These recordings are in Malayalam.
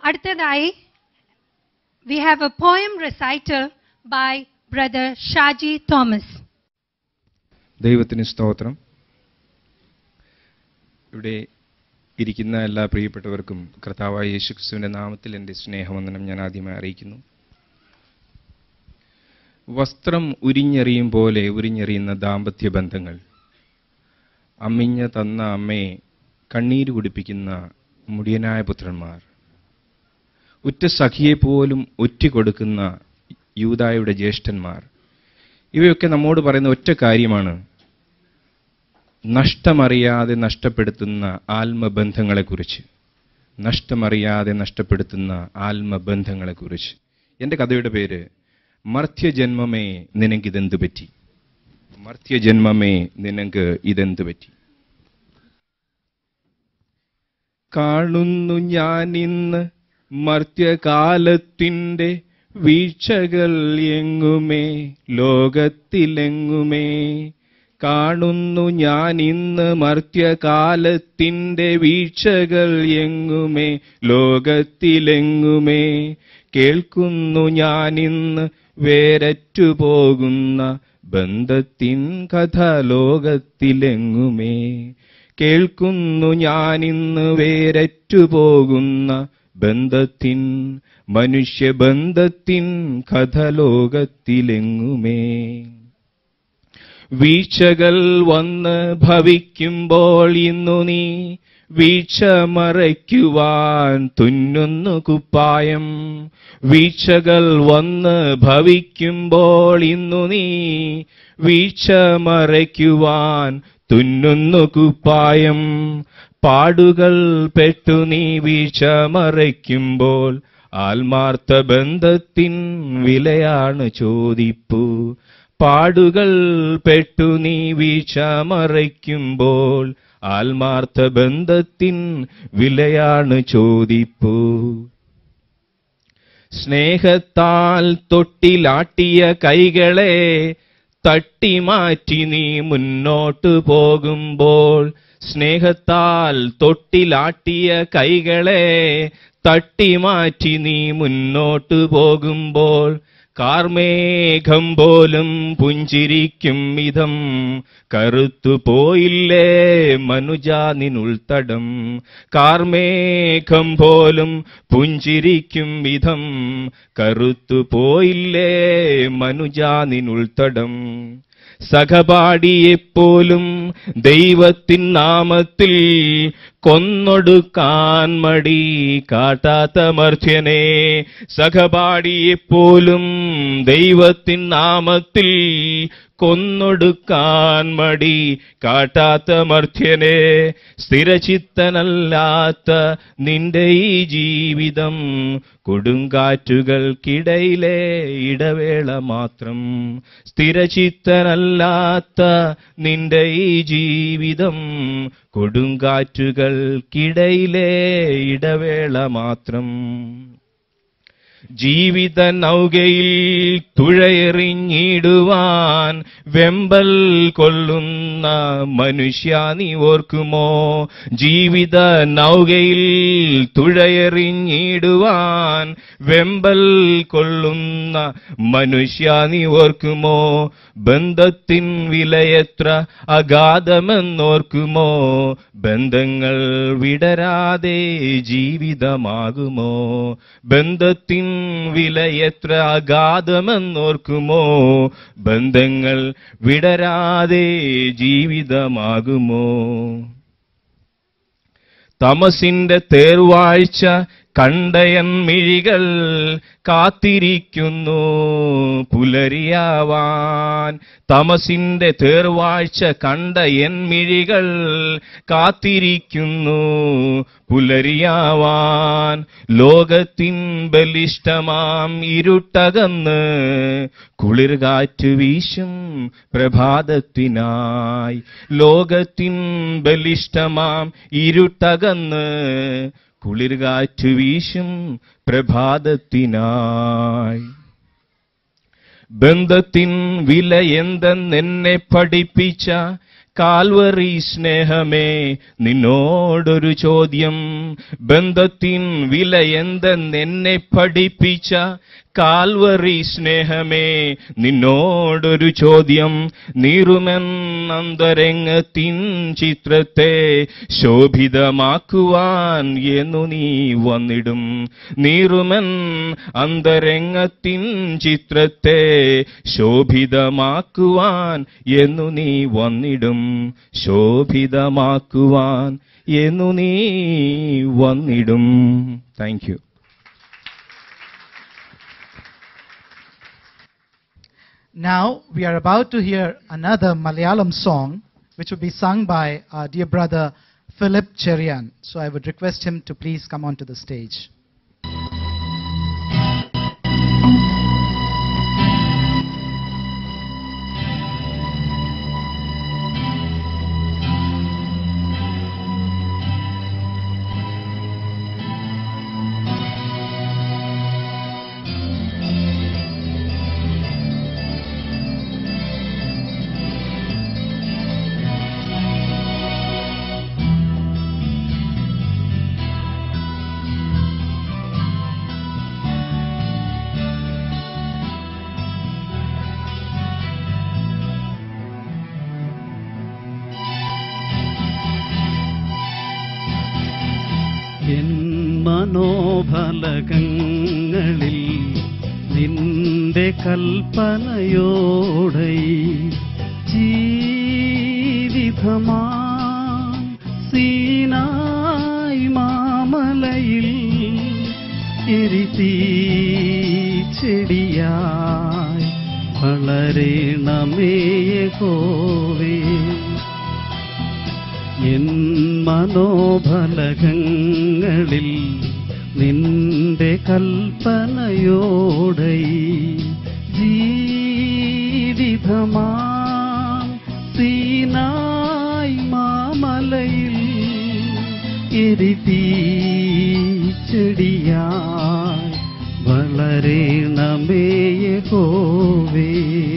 അടുത്തതായി we have a poem recital by brother Shaji Thomas. ദൈവത്തിന് സ്തോത്രം ഇവിടെ ഇരിക്കുന്ന എല്ലാ പ്രിയപ്പെട്ടവർക്കും കർത്താവായ യേശുക്രിസ്തുവിന്റെ നാമത്തിൽ എൻ്റെ സ്നേഹവന്ദനം ഞാൻ ആദ്യമായി അറിയിക്കുന്നു വസ്ത്രം ഉരിഞ്ഞെറിയും പോലെ ഉരിഞ്ഞെറിയുന്ന ദാമ്പത്യ ബന്ധങ്ങൾ അമ്മിഞ്ഞ തന്ന അമ്മയെ കണ്ണീര് കുടിപ്പിക്കുന്ന മുടിയനായ പുത്രന്മാർ ഉറ്റ സഖിയെ പോലും ഒറ്റിക്കൊടുക്കുന്ന യൂതായുടെ ജ്യേഷ്ഠന്മാർ ഇവയൊക്കെ നമ്മോട് പറയുന്ന ഒറ്റ കാര്യമാണ് നഷ്ടമറിയാതെ നഷ്ടപ്പെടുത്തുന്ന ആത്മബന്ധങ്ങളെക്കുറിച്ച് നഷ്ടമറിയാതെ നഷ്ടപ്പെടുത്തുന്ന ആത്മബന്ധങ്ങളെക്കുറിച്ച് എൻ്റെ കഥയുടെ പേര് മർത്യജന്മമേ നിനക്കിതെന്തു പറ്റി മർത്യജന്മമേ നിനക്ക് ഇതെന്തു പറ്റി കാണുന്നു ഞാൻ ഇന്ന് മർത്യകാലത്തിൻ്റെ വീഴ്ചകൾ എങ്ങുമേ ലോകത്തിലെങ്ങുമേ കാണുന്നു ഞാൻ ഇന്ന് മർത്യകാലത്തിൻ്റെ വീഴ്ചകൾ എങ്ങുമേ ലോകത്തിലെങ്ങുമേ കേൾക്കുന്നു ഞാൻ ഇന്ന് വേരറ്റു പോകുന്ന ബന്ധത്തിൻ കഥ ലോകത്തിലെങ്ങുമേ കേൾക്കുന്നു ഞാൻ ഇന്ന് വേരറ്റു പോകുന്ന ബന്ധത്തിൻ മനുഷ്യബന്ധത്തിൻ കഥ ലോകത്തിലെങ്ങുമേ വീഴ്ചകൾ വന്ന് ഭവിക്കുമ്പോൾ ഇന്നു നീ വീഴ്ച മറയ്ക്കുവാൻ തുന്നുന്നു കുപ്പായം വീഴ്ചകൾ വന്ന് ഭവിക്കുമ്പോൾ ഇന്നു നീ വീഴ്ച മറയ്ക്കുവാൻ തുന്നുന്നു കുപ്പായം പാടുകൾ പെട്ടു നീ വീഴ്ച മറയ്ക്കുമ്പോൾ ആത്മാർത്ഥ ബന്ധത്തിൻ വിലയാണ് ചോദിപ്പു പാടുകൾ പെട്ടു നീ വീഴ്ച മറയ്ക്കുമ്പോൾ ആത്മാർത്ഥ ബന്ധത്തിൻ വിലയാണ് ചോദിപ്പു സ്നേഹത്താൽ തൊട്ടിലാട്ടിയ കൈകളെ തട്ടിമാറ്റി നീ മുന്നോട്ടു പോകുമ്പോൾ സ്നേഹത്താൽ തൊട്ടിലാട്ടിയ കൈകളെ തട്ടിമാറ്റി നീ മുന്നോട്ടു പോകുമ്പോൾ കാർമേഘം പോലും പുഞ്ചിരിക്കും വിധം കറുത്തു പോയില്ലേ മനുജാ നിനുൾത്തടം കാർമേഘം പോലും പുഞ്ചിരിക്കും വിധം കറുത്തു പോയില്ലേ മനുജാ നിനുൾത്തടം സഹപാഠിയെപ്പോലും ദൈവത്തിൻ നാമത്തിൽ കൊന്നൊടുക്കാൻ മടി കാട്ടാത്ത മർത്യനെ സഹപാഠിയെപ്പോലും ദൈവത്തിൻ നാമത്തിൽ കൊന്നൊടുക്കാൻ മടി കാട്ടാത്ത മർത്യനെ സ്ഥിരചിത്തനല്ലാത്ത നിന്റെ ഈ ജീവിതം കൊടുങ്കാറ്റുകൾക്കിടയിലെ ഇടവേള മാത്രം സ്ഥിരചിത്തനല്ലാത്ത നിന്റെ ഈ ജീവിതം കൊടുങ്കാറ്റുകൾക്കിടയിലെ ഇടവേള മാത്രം ജീവിത നൗകയിൽ തുഴയെറിഞ്ഞിടുവാൻ വെമ്പൽ കൊള്ളുന്ന മനുഷ്യ നീ ഓർക്കുമോ ജീവിത നൗകയിൽ തുഴയെറിഞ്ഞിടുവാൻ വെമ്പൽ കൊള്ളുന്ന മനുഷ്യ നീ ഓർക്കുമോ ബന്ധത്തിൻ വിലയെത്ര അഗാധമെന്നോർക്കുമോ ബന്ധങ്ങൾ വിടരാതെ ജീവിതമാകുമോ ബന്ധത്തിൻ വിലയെത്ര അഗാധമെന്നോർക്കുമോ ബന്ധങ്ങൾ വിടരാതെ ജീവിതമാകുമോ തമസിന്റെ തേർവാഴ്ച കണ്ടയൻ മിഴികൾ കാത്തിരിക്കുന്നു പുലരിയാവാൻ തമസിന്റെ തേർവാഴ്ച കണ്ട എൻ മിഴികൾ കാത്തിരിക്കുന്നു പുലരിയാവാൻ ലോകത്തിൻ ബലിഷ്ടമാം ഇരുട്ടകന്ന് കുളിർകാറ്റ് വീശും പ്രഭാതത്തിനായി ലോകത്തിൻ ബലിഷ്ടമാം ഇരുട്ടകന്ന് കുളിർകാറ്റ് വീശും പ്രഭാതത്തിനായി ബന്ധത്തിൻ വില എന്തെന്നെന്നെ പഠിപ്പിച്ച കാൽവറി സ്നേഹമേ നിന്നോടൊരു ചോദ്യം ബന്ധത്തിൻ വില എന്തെന്നെ പഠിപ്പിച്ച കാൽവറി സ്നേഹമേ നിന്നോടൊരു ചോദ്യം നീറുമെന്നന്തരംഗത്തിൻ ചിത്രത്തെ ശോഭിതമാക്കുവാൻ എന്നു നീ വന്നിടും നീറുമെൻ അന്തരംഗത്തിൻ ചിത്രത്തെ ശോഭിതമാക്കുവാൻ എന്നു നീ വന്നിടും ശോഭിതമാക്കുവാൻ എന്നു നീ വന്നിടും thank you Now we are about to hear another Malayalam song which will be sung by our dear brother Philip Cherian. So I would request him to please come onto the stage. എൻ മനോഫലകങ്ങളിൽ നിന്റെ കൽപ്പനയോടെ ജീവിതമാ സീനായി മാമലയിൽ എരിതീ ചെടിയായി വളരണമേയകോവേ എൻ മനോഫലകങ്ങളിൽ നിന്റെ കൽപ്പനയോടെ ജീവിതമാ സീനായി മാമലയിൽ എരിതീ ചെടിയായി വളരണമേയകോവേ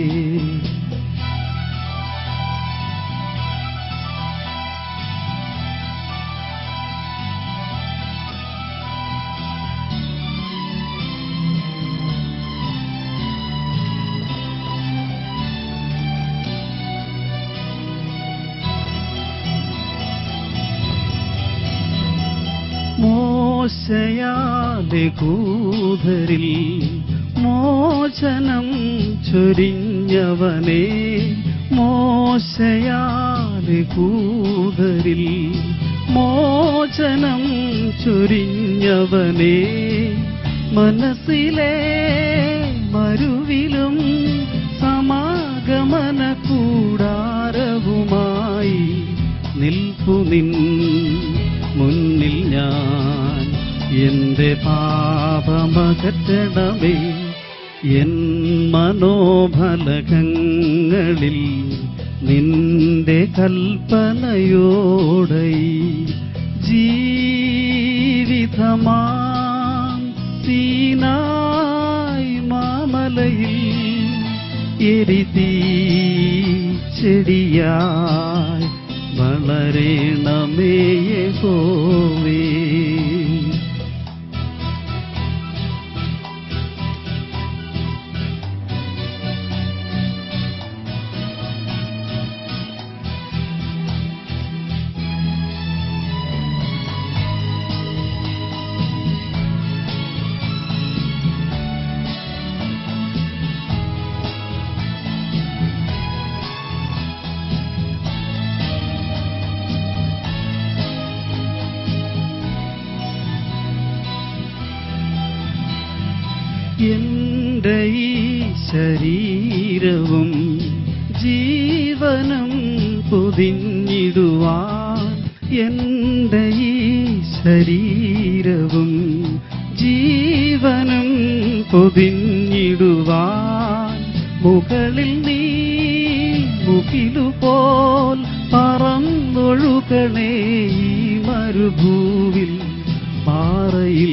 മോശയാലെ കൂതരിൽ മോചനം ചൊരിഞ്ഞവനെ മോശയാലെ കൂതരിൽ മോചനം ചൊരിഞ്ഞവനെ മനസ്സിലെ മരുവിലും സമാഗമന കൂടാരവുമായി നിൽപ്പു നിൻ മുന്നിൽ ഞാൻ എന്റെ പാപമകറ്റണമേ എൻ മനോഫലകങ്ങളിൽ നിന്റെ കൽപ്പനയോടെ ജീവിതമാം സീനായി മാമലയിൽ എരിതീ ചെടിയായി വളരണമേയെ കോവേ എന്റെ ഈ ശരീരവും ജീവനും പൊതിഞ്ഞിടുവാൻ എന്റെ ഈ ശരീരവും ജീവനും പൊതിഞ്ഞിടുവാൻ മുകളിൽ നീ മുകിലുപോൽ പറന്നൊഴുകണേ ഈ മരുഭൂവിൽ പാറയിൽ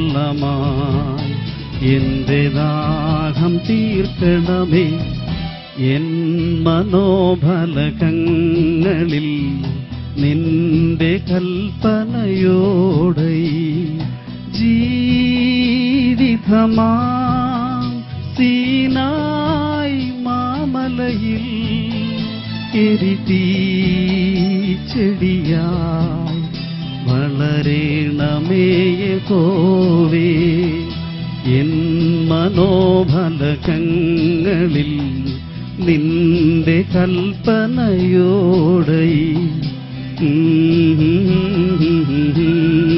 വെള്ളമായി എന്റെ ദാഹം തീർക്കണമേ എൻ മനോഫലകങ്ങളിൽ നിന്റെ കൽപ്പനയോടെ ജീവിതമാ സീനായി മാമലയിൽ എരിതീ ചെടിയായി വളരണമേയകോവേ എൻ മനോഫലകങ്ങളിൽ നിന്റെ കൽപ്പനയോടെ